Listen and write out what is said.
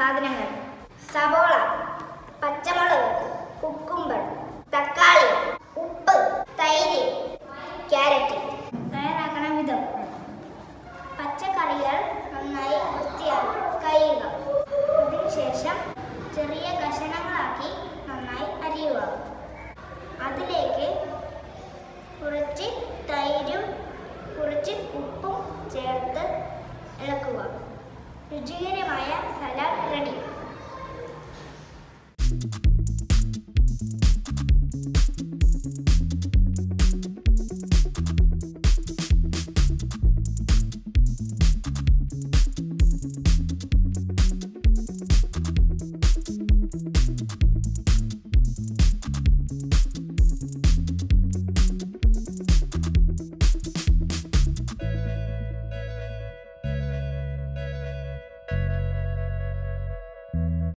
സാധനങ്ങൾ സവോള പച്ചമുളക് കുക്കുംബർ തക്കാളി ഉപ്പ് തൈര് ക്യാരറ്റ് തയ്യാറാക്കണ വിധം പച്ചക്കറികൾ നന്നായി വൃത്തിയാക്കി കഴുകുക അതിനുശേഷം ചെറിയ കഷണങ്ങളാക്കി നന്നായി അരിയുക അതിലേക്ക് കുറച്ച് തൈരും കുറച്ച് ഉപ്പും ചേർത്ത് ഇളക്കുക രുചികരമായ സലാഡ് റെഡി